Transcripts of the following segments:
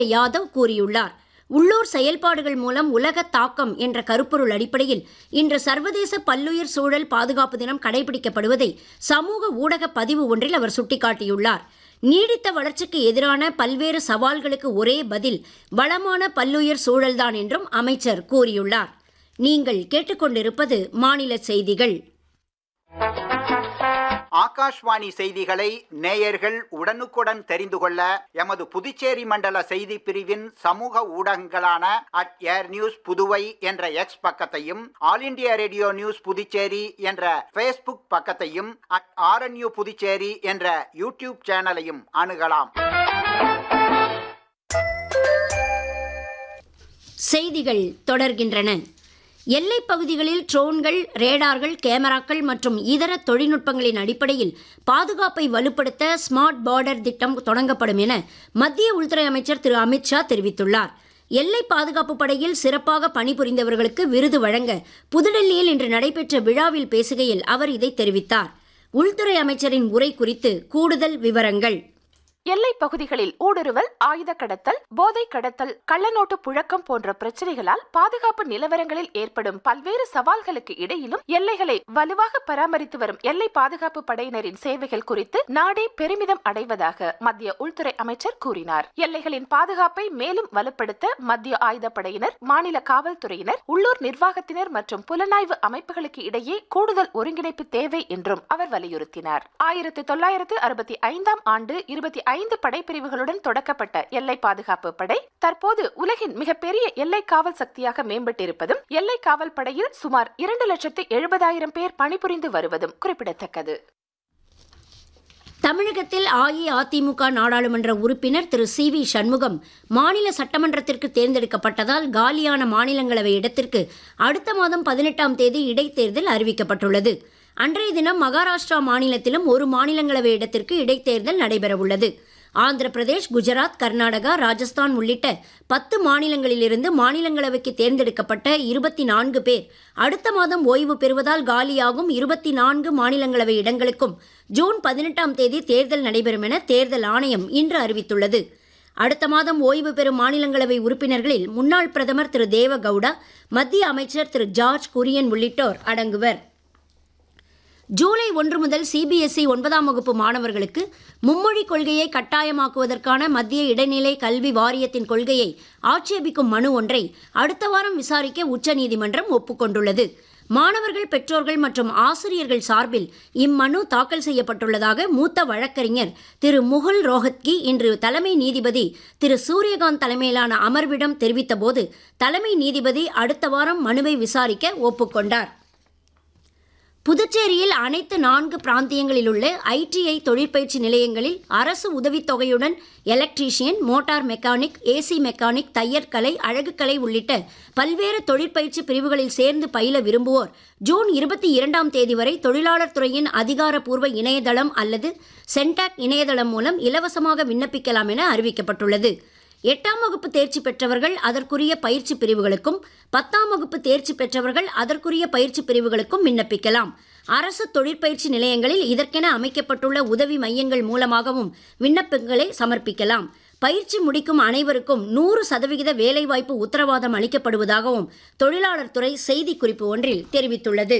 யாதவ் கூறியுள்ளார் உள்ளூர் செயல்பாடுகள் மூலம் உலக தாக்கம் என்ற கருப்பொருள் அடிப்படையில் இன்று சர்வதேச பல்லுயிர் சூழல் பாதுகாப்பு தினம் கடைபிடிக்கப்படுவதை சமூக ஊடக பதிவு ஒன்றில் அவர் சுட்டிக்காட்டியுள்ளார் நீடித்த வளர்ச்சிக்கு எதிரான பல்வேறு சவால்களுக்கு ஒரே பதில் வளமான பல்லுயிர் சூழல்தான் என்றும் அமைச்சர் கூறியுள்ளார் நீங்கள் கேட்டுக்கொண்டிருப்பது மாநில செய்திகள் ஆகாஷ்வாணி செய்திகளை நேயர்கள் உடனுக்குடன் தெரிந்து கொள்ள எமது புதுச்சேரி மண்டல செய்தி பிரிவின் சமூக ஊடகங்களான அட் ஏர் நியூஸ் புதுவை என்ற எக்ஸ் பக்கத்தையும் all India radio news Puducherry என்ற ஃபேஸ்புக் பக்கத்தையும் அட் ஆர்என்யூ புதுச்சேரி என்ற யூடியூப் சேனலையும் அணுகலாம் செய்திகள் தொடர்கின்றன எல்லைப் பகுதிகளில் ட்ரோன்கள் ரேடார்கள் கேமராக்கள் மற்றும் இதர தொழில்நுட்பங்களின் அடிப்படையில் பாதுகாப்பை வலுப்படுத்த ஸ்மார்ட் பார்டர் திட்டம் தொடங்கப்படும் என மத்திய உள்துறை அமைச்சர் திரு அமித்ஷா தெரிவித்துள்ளார் எல்லை பாதுகாப்பு படையில் சிறப்பாக பணிபுரிந்தவர்களுக்கு விருது வழங்க புதுடெல்லியில் இன்று நடைபெற்ற விழாவில் பேசுகையில் அவர் இதை தெரிவித்தார் உள்துறை அமைச்சரின் உரை குறித்து கூடுதல் விவரங்கள் எல்லைப் பகுதிகளில் ஊடுருவல் ஆயுத கடத்தல் போதை கடத்தல் கள்ளநோட்டு புழக்கம் போன்ற பிரச்சனைகளால் பாதுகாப்பு நிலவரங்களில் ஏற்படும் பல்வேறு சவால்களுக்கு இடையிலும் எல்லைகளை வலுவாக பராமரித்து வரும் எல்லை பாதுகாப்பு படையினரின் சேவைகள் குறித்து நாடே பெருமிதம் அடைவதாக மத்திய உள்துறை அமைச்சர் கூறினார் எல்லைகளின் பாதுகாப்பை மேலும் வலுப்படுத்த மத்திய ஆயுதப்படையினர் மாநில காவல்துறையினர் உள்ளூர் நிர்வாகத்தினர் மற்றும் புலனாய்வு அமைப்புகளுக்கு இடையே கூடுதல் ஒருங்கிணைப்பு தேவை என்றும் அவர் வலியுறுத்தினார் ஆயிரத்தி தொள்ளாயிரத்து அறுபத்தி ஐந்தாம் ஆண்டு இருபத்தி ஐந்து படைப்பிரிவுகளுடன் தொடக்கப்பட்ட எல்லை பாதுகாப்பு படை தற்போது உலகின் மிகப்பெரிய எல்லை காவல் சக்தியாக மேம்பட்டிருப்பதும் எல்லை காவல் படையில் சுமார் இரண்டு லட்சத்து எழுபதாயிரம் பேர் பணிபுரிந்து வருவதும் குறிப்பிடத்தக்கது தமிழகத்தில் அஇஅதிமுக நாடாளுமன்ற உறுப்பினர் திரு சி வி சண்முகம் மாநில சட்டமன்றத்திற்கு தேர்ந்தெடுக்கப்பட்டதால் காலியான மாநிலங்களவை இடத்திற்கு அடுத்த மாதம் பதினெட்டாம் தேதி இடைத்தேர்தல் அறிவிக்கப்பட்டுள்ளது அன்றைய தினம் மகாராஷ்டிரா மாநிலத்திலும் ஒரு மாநிலங்களவை இடத்திற்கு இடைத்தேர்தல் நடைபெறவுள்ளது ஆந்திர பிரதேஷ் குஜராத் கர்நாடகா ராஜஸ்தான் உள்ளிட்ட பத்து மாநிலங்களிலிருந்து மாநிலங்களவைக்கு தேர்ந்தெடுக்கப்பட்ட இருபத்தி நான்கு பேர் அடுத்த மாதம் ஓய்வு பெறுவதால் காலியாகும் இருபத்தி நான்கு மாநிலங்களவை இடங்களுக்கும் ஜூன் பதினெட்டாம் தேதி தேர்தல் நடைபெறும் என தேர்தல் ஆணையம் இன்று அறிவித்துள்ளது அடுத்த மாதம் ஓய்வு பெறும் மாநிலங்களவை உறுப்பினர்களில் முன்னாள் பிரதமர் திரு தேவகவுடா மத்திய அமைச்சர் திரு ஜார்ஜ் குரியன் உள்ளிட்டோர் அடங்குவர் ஜூலை ஒன்று முதல் சிபிஎஸ்இ ஒன்பதாம் வகுப்பு மாணவர்களுக்கு மும்மொழி கொள்கையை கட்டாயமாக்குவதற்கான மத்திய இடைநிலை கல்வி வாரியத்தின் கொள்கையை ஆட்சேபிக்கும் மனு ஒன்றை அடுத்த வாரம் விசாரிக்க உச்சநீதிமன்றம் ஒப்புக்கொண்டுள்ளது மாணவர்கள் பெற்றோர்கள் மற்றும் ஆசிரியர்கள் சார்பில் இம்மனு தாக்கல் செய்யப்பட்டுள்ளதாக மூத்த வழக்கறிஞர் திரு முகுல் ரோஹத்கி இன்று தலைமை நீதிபதி திரு சூரியகாந்த் தலைமையிலான அமர்விடம் தெரிவித்தபோது தலைமை நீதிபதி அடுத்த வாரம் மனுவை விசாரிக்க ஒப்புக்கொண்டார் புதுச்சேரியில் அனைத்து நான்கு பிராந்தியங்களில் உள்ள ஐடிஐ தொழிற்பயிற்சி நிலையங்களில் அரசு உதவித்தொகையுடன் electrician motor mechanic AC mechanic தையற்கலை அழகுக்கலை உள்ளிட்ட பல்வேறு தொழிற்பயிற்சி பிரிவுகளில் சேர்ந்து பயில விரும்புவோர் ஜூன் இருபத்தி இரண்டாம் தேதி வரை தொழிலாளர் துறையின் அதிகாரப்பூர்வ இணையதளம் அல்லது சென்டாக் இணையதளம் மூலம் இலவசமாக விண்ணப்பிக்கலாம் என அறிவிக்கப்பட்டுள்ளது எட்டாம் வகுப்பு தேர்ச்சி பெற்றவர்கள் அதற்குரிய பயிற்சி பிரிவுகளுக்கும் பத்தாம் வகுப்பு தேர்ச்சி பெற்றவர்கள் அதற்குரிய பயிற்சி பிரிவுகளுக்கும் விண்ணப்பிக்கலாம் அரசு தொழிற்பயிற்சி நிலையங்களில் இதற்கென அமைக்கப்பட்டுள்ள உதவி மையங்கள் மூலமாகவும் விண்ணப்பங்களை சமர்ப்பிக்கலாம் பயிற்சி முடிக்கும் அனைவருக்கும் நூறு சதவிகித வேலைவாய்ப்பு உத்தரவாதம் அளிக்கப்படுவதாகவும் தொழிலாளர் துறை செய்திக்குறிப்பு ஒன்றில் தெரிவித்துள்ளது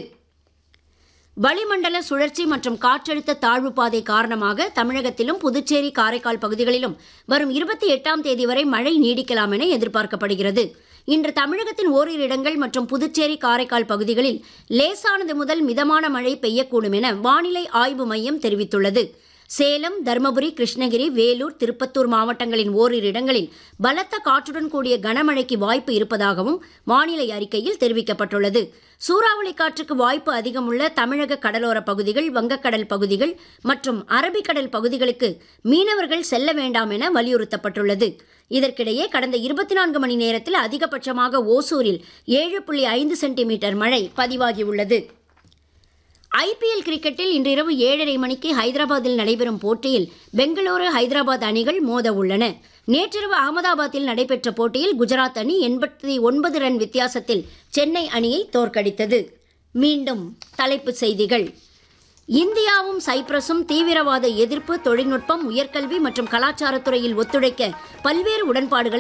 வளிமண்டல சுழற்சி மற்றும் காற்றழுத்த தாழ்வு பாதை காரணமாக தமிழகத்திலும் புதுச்சேரி காரைக்கால் பகுதிகளிலும் வரும் இருபத்தி எட்டாம் தேதி வரை மழை நீடிக்கலாம் என எதிர்பார்க்கப்படுகிறது இன்று தமிழகத்தின் ஓரிரு இடங்கள் மற்றும் புதுச்சேரி காரைக்கால் பகுதிகளில் லேசானது முதல் மிதமான மழை பெய்யக்கூடும் என வானிலை ஆய்வு மையம் தெரிவித்துள்ளது சேலம் தருமபுரி கிருஷ்ணகிரி வேலூர் திருப்பத்தூர் மாவட்டங்களின் ஓரிரு இடங்களில் பலத்த காற்றுடன் கூடிய கனமழைக்கு வாய்ப்பு இருப்பதாகவும் வானிலை அறிக்கையில் தெரிவிக்கப்பட்டுள்ளது சூறாவளி காற்றுக்கு வாய்ப்பு அதிகமுள்ள தமிழக கடலோர பகுதிகள் வங்கக்கடல் பகுதிகள் மற்றும் அரபிக்கடல் பகுதிகளுக்கு மீனவர்கள் செல்ல வேண்டாம் என வலியுறுத்தப்பட்டுள்ளது இதற்கிடையே கடந்த இருபத்தி நான்கு மணி நேரத்தில் அதிகபட்சமாக ஓசூரில் ஏழு புள்ளி ஐந்து சென்டிமீட்டர் மழை பதிவாகியுள்ளது ஐபிஎல் கிரிக்கெட்டில் இன்றிரவு ஏழரை மணிக்கு ஹைதராபாத்தில் நடைபெறும் போட்டியில் பெங்களூரு ஹைதராபாத் அணிகள் மோத உள்ளன நேற்றிரவு அகமதாபாத்தில் நடைபெற்ற போட்டியில் குஜராத் அணி எண்பத்தி ஒன்பது ரன் வித்தியாசத்தில் சென்னை அணியை தோற்கடித்தது மீண்டும் தலைப்புச் செய்திகள் இந்தியாவும் சைப்ரஸும் தீவிரவாத எதிர்ப்பு தொழில்நுட்பம் உயர்கல்வி மற்றும் கலாச்சாரத்துறையில் ஒத்துழைக்க பல்வேறு உடன்பாடுகளை